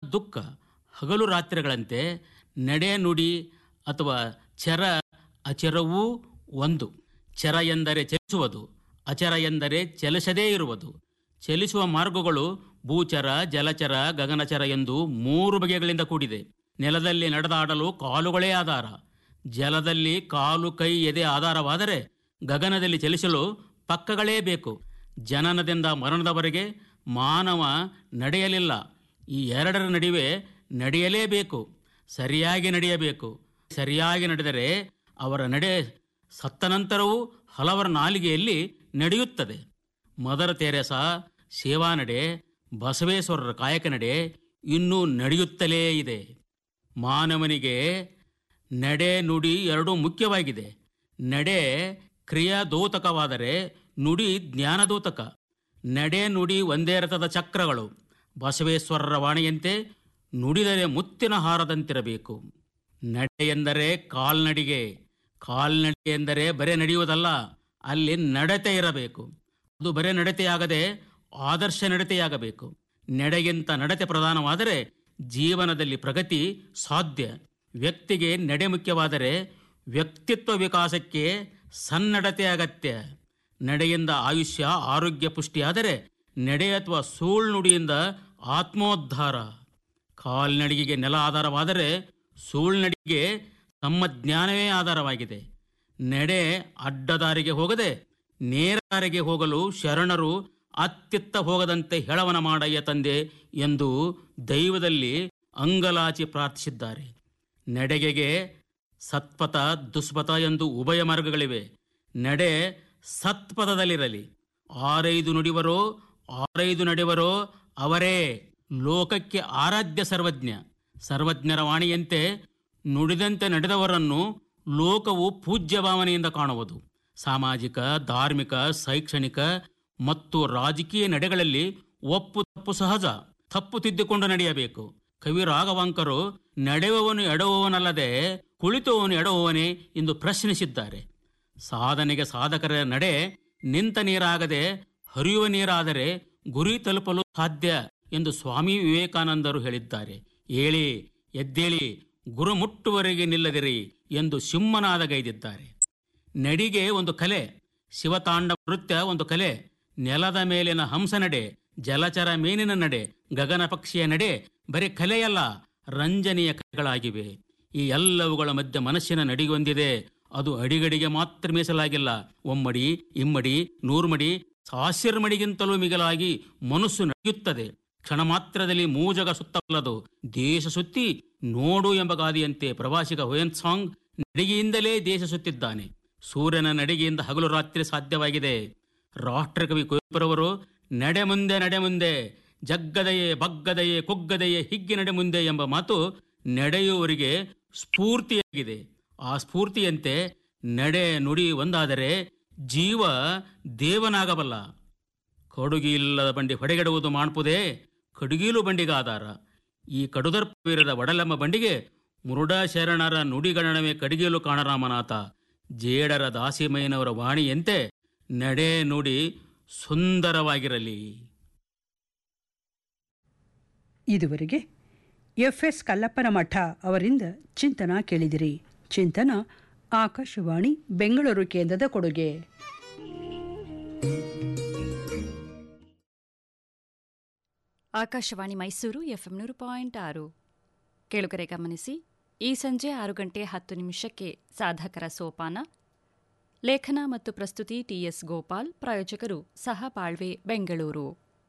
ದುಃಖ ಹಗಲು ರಾತ್ರಿಗಳಂತೆ ನಡೆ ನುಡಿ ಅಥವಾ ಚರ ಅಚರವೂ ಒಂದು ಚರ ಎಂದರೆ ಚಲಿಸುವುದು ಅಚರ ಎಂದರೆ ಚಲಿಸದೇ ಇರುವುದು ಚಲಿಸುವ ಮಾರ್ಗಗಳು ಭೂಚರ ಜಲಚರ ಗಗನಚರ ಎಂದು ಮೂರು ಬಗೆಗಳಿಂದ ಕೂಡಿದೆ ನೆಲದಲ್ಲಿ ನಡೆದಾಡಲು ಕಾಲುಗಳೇ ಆಧಾರ ಜಲದಲ್ಲಿ ಕಾಲು ಕೈ ಎದೆ ಆಧಾರವಾದರೆ ಗಗನದಲ್ಲಿ ಚಲಿಸಲು ಪಕ್ಕಗಳೇ ಬೇಕು ಜನನದಿಂದ ಮರಣದವರೆಗೆ ಮಾನವ ನಡೆಯಲಿಲ್ಲ ಈ ಎರಡರ ನಡುವೆ ನಡೆಯಲೇಬೇಕು ಸರಿಯಾಗಿ ನಡೆಯಬೇಕು ಸರಿಯಾಗಿ ನಡೆದರೆ ಅವರ ನಡೆ ಸತ್ತ ನಂತರವೂ ಹಲವರ ನಾಲಿಗೆಯಲ್ಲಿ ನಡೆಯುತ್ತದೆ ಮದರ ತೆರೆಸ ಸೇವಾ ನಡೆ ಬಸವೇಶ್ವರರ ಕಾಯಕ ನಡೆ ಇನ್ನೂ ನಡೆಯುತ್ತಲೇ ಇದೆ ಮಾನವನಿಗೆ ನಡೆ ನುಡಿ ಎರಡೂ ಮುಖ್ಯವಾಗಿದೆ ನಡೆ ಕ್ರಿಯಾದೋತಕವಾದರೆ ನುಡಿ ಜ್ಞಾನದೋತಕ ನಡೆ ನುಡಿ ಒಂದೇ ರಥದ ಚಕ್ರಗಳು ಬಸವೇಶ್ವರರ ವಾಣಿಯಂತೆ ನುಡಿದರೆ ಮುತ್ತಿನ ಹಾರದಂತಿರಬೇಕು ನಡೆ ಎಂದರೆ ಕಾಲ್ನಡಿಗೆ ಕಾಲ್ನಡಿಗೆ ಎಂದರೆ ಬರೇ ನಡೆಯುವುದಲ್ಲ ಅಲ್ಲಿ ನಡತೆ ಇರಬೇಕು ಅದು ಬರೇ ನಡತೆಯಾಗದೆ ಆದರ್ಶ ನಡತೆಯಾಗಬೇಕು ನಡೆಗಿಂತ ನಡತೆ ಪ್ರಧಾನವಾದರೆ ಜೀವನದಲ್ಲಿ ಪ್ರಗತಿ ಸಾಧ್ಯ ವ್ಯಕ್ತಿಗೆ ನಡೆ ಮುಖ್ಯವಾದರೆ ವ್ಯಕ್ತಿತ್ವ ವಿಕಾಸಕ್ಕೆ ಸನ್ನಡತೆ ಅಗತ್ಯ ನಡೆಯಿಂದ ಆಯುಷ್ಯ ಆರೋಗ್ಯ ಪುಷ್ಟಿಯಾದರೆ ನಡೆ ಅಥವಾ ಸುಳ್ನುಡಿಯಿಂದ ಆತ್ಮೋದ್ಧಾರ ಕಾಲ್ನಡಿಗೆಗೆ ನೆಲ ಆಧಾರವಾದರೆ ಸುಳ್ನಡಿಗೆ ತಮ್ಮ ಜ್ಞಾನವೇ ಆಧಾರವಾಗಿದೆ ನಡೆ ಅಡ್ಡದಾರಿಗೆ ಹೋಗದೆ ನೇರ ದಾರಿಗೆ ಹೋಗಲು ಶರಣರು ಅತ್ತಿತ್ತ ಹೋಗದಂತೆ ಹೆಳವನ ಮಾಡಯ್ಯ ತಂದೆ ಎಂದು ದೈವದಲ್ಲಿ ಅಂಗಲಾಚಿ ಪ್ರಾರ್ಥಿಸಿದ್ದಾರೆ ನಡೆಗೆಗೆ ಸತ್ಪಥ ದುಷ್ಪಥ ಎಂದು ಉಭಯ ಮಾರ್ಗಗಳಿವೆ ನಡೆ ಸತ್ಪಥದಲ್ಲಿರಲಿ ಆರೈದು ನುಡಿವರೋ ಆರೈದು ನಡೆವರೋ ಅವರೇ ಲೋಕಕ್ಕೆ ಆರಾಧ್ಯ ಸರ್ವಜ್ಞ ಸರ್ವಜ್ಞರ ವಾಣಿಯಂತೆ ನುಡಿದಂತೆ ನಡೆದವರನ್ನು ಲೋಕವು ಪೂಜ್ಯ ಭಾವನೆಯಿಂದ ಕಾಣುವುದು ಸಾಮಾಜಿಕ ಧಾರ್ಮಿಕ ಶೈಕ್ಷಣಿಕ ಮತ್ತು ರಾಜಕೀಯ ನಡೆಗಳಲ್ಲಿ ಒಪ್ಪು ತಪ್ಪು ಸಹಜ ತಪ್ಪು ತಿದ್ದಿಕೊಂಡು ನಡೆಯಬೇಕು ಕವಿ ರಾಘವಾಂಕರು ನಡೆಯುವವನು ಎಡವುವವನಲ್ಲದೆ ಕುಳಿತುವವನು ಎಡವುವವನೇ ಎಂದು ಪ್ರಶ್ನಿಸಿದ್ದಾರೆ ಸಾಧನೆಗೆ ಸಾಧಕರ ನಡೆ ನಿಂತ ನೀರಾಗದೆ ಹರಿಯುವ ನೀರಾದರೆ ಗುರಿ ತಲುಪಲು ಸಾಧ್ಯ ಎಂದು ಸ್ವಾಮಿ ವಿವೇಕಾನಂದರು ಹೇಳಿದ್ದಾರೆ ಏಳಿ ಎದ್ದೇಳಿ ಗುರು ಮುಟ್ಟುವರೆಗೆ ನಿಲ್ಲದಿರಿ ಎಂದು ಸಿಂಹನಾದಗೈದಿದ್ದಾರೆ ನಡಿಗೆ ಒಂದು ಕಲೆ ಶಿವತಾಂಡ ನೃತ್ಯ ಒಂದು ಕಲೆ ನೆಲದ ಮೇಲಿನ ಹಂಸ ನಡೆ ಜಲಚರ ಮೀನಿನ ನಡೆ ಗಗನ ಪಕ್ಷಿಯ ನಡೆ ಬರೀ ಕಲೆಯಲ್ಲ ರಂಜನೀಯ ಕಲೆಗಳಾಗಿವೆ ಈ ಎಲ್ಲವುಗಳ ಮಧ್ಯೆ ಮನಸ್ಸಿನ ನಡಿಗೊಂದಿದೆ ಅದು ಅಡಿಗಡಿಗೆ ಮಾತ್ರ ಮೀಸಲಾಗಿಲ್ಲ ಒಮ್ಮಡಿ ಇಮ್ಮಡಿ ನೂರ್ಮಡಿ ಸಾವಿರ ಮಡಿಗಿಂತಲೂ ಮಿಗಿಲಾಗಿ ಮನಸ್ಸು ನಡೆಯುತ್ತದೆ ಕ್ಷಣ ಮಾತ್ರದಲ್ಲಿ ಮೂಜಗ ಸುತ್ತಬಲ್ಲದು ದೇಶ ಸುತ್ತಿ ನೋಡು ಎಂಬ ಗಾದೆಯಂತೆ ಪ್ರವಾಸಿಗ ಹುಯನ್ ಸಾಂಗ್ ನಡಿಗೆಯಿಂದಲೇ ದೇಶ ಸುತ್ತಿದ್ದಾನೆ ಸೂರ್ಯನ ನಡಿಗೆಯಿಂದ ಹಗಲು ರಾತ್ರಿ ಸಾಧ್ಯವಾಗಿದೆ ರಾಷ್ಟ್ರಕವಿ ಕುವೆಂಪುರವರು ನಡೆ ಮುಂದೆ ನಡೆ ಮುಂದೆ ಜಗ್ಗದೆಯೇ ಬಗ್ಗದೆಯೇ ಕುಗ್ಗದೆಯೇ ಹಿಗ್ಗಿ ನಡೆ ಮುಂದೆ ಎಂಬ ಮಾತು ನಡೆಯುವವರಿಗೆ ಸ್ಫೂರ್ತಿಯಾಗಿದೆ ಆ ಸ್ಫೂರ್ತಿಯಂತೆ ನಡೆ ನುಡಿ ಒಂದಾದರೆ ಜೀವ ದೇವನಾಗಬಲ್ಲ ಕಡುಗಿ ಇಲ್ಲದ ಬಂಡಿ ಹೊಡೆಗೆಡುವುದು ಮಾಡ್ಪುದೇ ಕಡುಗೀಲು ಬಂಡಿಗೆ ಆಧಾರ ಈ ಕಡುದರ್ಪವೀರದ ಒಡಲೆಂಬ ಬಂಡಿಗೆ ಮುರುಡ ಶರಣರ ನುಡಿಗಣನವೇ ಕಡಿಗೇಲು ಕಾಣರಾಮನಾಥ ಜೇಡರ ದಾಸಿಮಯ್ಯನವರ ವಾಣಿಯಂತೆ ನಡೆ ನುಡಿ ಸುಂದರವಾಗಿರಲಿ ಇದುವರೆಗೆ ಎಫ್ ಎಸ್ ಕಲ್ಲಪ್ಪನ ಮಠ ಅವರಿಂದ ಚಿಂತನ ಕೇಳಿದಿರಿ ಚಿಂತನ ಆಕಾಶವಾಣಿ ಬೆಂಗಳೂರು ಕೇಂದ್ರದ ಕೊಡುಗೆ ಆಕಾಶವಾಣಿ ಮೈಸೂರು ಎಫ್ಎಂ ನೂರು ಪಾಯಿಂಟ್ ಆರು ಕೇಳುಗರೆ ಗಮನಿಸಿ ಈ ಸಂಜೆ ಆರು ಗಂಟೆ ಹತ್ತು ನಿಮಿಷಕ್ಕೆ ಸಾಧಕರ ಸೋಪಾನ ಲೇಖನ ಮತ್ತು ಪ್ರಸ್ತುತಿ ಟಿಎಸ್ ಗೋಪಾಲ್ ಪ್ರಾಯೋಜಕರು ಸಹ ಬಾಳ್ವೆ ಬೆಂಗಳೂರು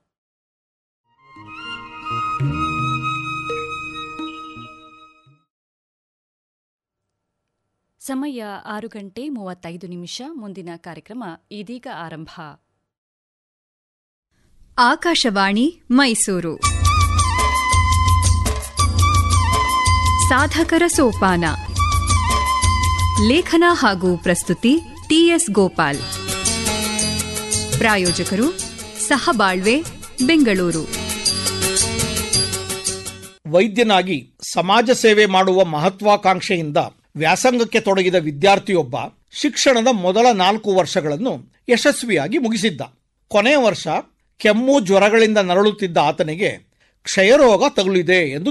ಸಮಯ ಆರು ಗಂಟೆ ಮೂವತ್ತೈದು ನಿಮಿಷ ಮುಂದಿನ ಕಾರ್ಯಕ್ರಮ ಇದೀಗ ಆರಂಭ ಆಕಾಶವಾಣಿ ಮೈಸೂರು ಸಾಧಕರ ಸೋಪಾನ ಲೇಖನ ಹಾಗೂ ಪ್ರಸ್ತುತಿ ಟಿಎಸ್ ಗೋಪಾಲ್ ಪ್ರಾಯೋಜಕರು ಸಹಬಾಳ್ವೆ ಬೆಂಗಳೂರು ವೈದ್ಯನಾಗಿ ಸಮಾಜ ಸೇವೆ ಮಾಡುವ ಮಹತ್ವಾಕಾಂಕ್ಷೆಯಿಂದ ವ್ಯಾಸಂಗಕ್ಕೆ ತೊಡಗಿದ ವಿದ್ಯಾರ್ಥಿಯೊಬ್ಬ ಶಿಕ್ಷಣದ ಮೊದಲ ನಾಲ್ಕು ವರ್ಷಗಳನ್ನು ಯಶಸ್ವಿಯಾಗಿ ಮುಗಿಸಿದ್ದ ಕೊನೆಯ ವರ್ಷ ಕೆಮ್ಮು ಜ್ವರಗಳಿಂದ ನರಳುತ್ತಿದ್ದ ಆತನಿಗೆ ಕ್ಷಯರೋಗ ತಗುಲಿದೆ ಎಂದು